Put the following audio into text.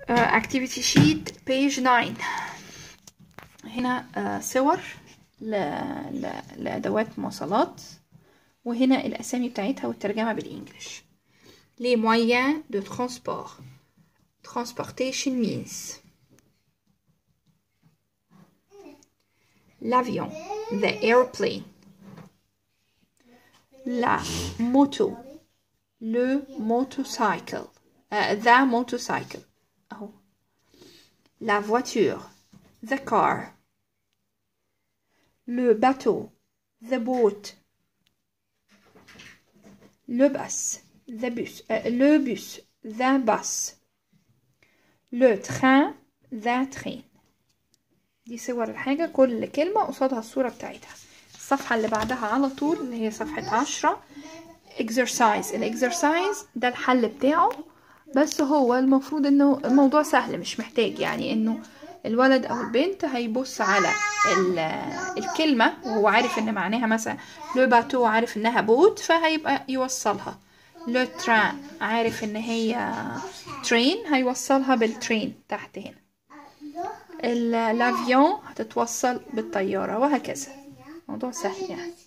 activity sheet page 9 هنا uh, صور ل... ل... لأدوات مواصلات وهنا الأسامي بتاعتها والترجمة بالإنجلش les moyens de transport transportation means l'avion the airplane la moto le motorcycle uh, the motorcycle أهو la voiture the car le bateau the boat le bus the bus euh, le bus the bus le train the train دي صور الحاجة كل كلمة قصادها الصورة بتاعتها الصفحة اللي بعدها على طول اللي هي صفحة عشرة exercise الاكسرسايز ده الحل بتاعه بس هو المفروض انه الموضوع سهل مش محتاج يعني انه الولد او البنت هيبص على الكلمة وهو عارف ان معناها مثلا لو باتو عارف انها بوت فهيبقى يوصلها لو تران عارف ان هي ترين هيوصلها بالترين تحت هنا الافيون هتتوصل بالطيارة وهكذا موضوع سهل يعني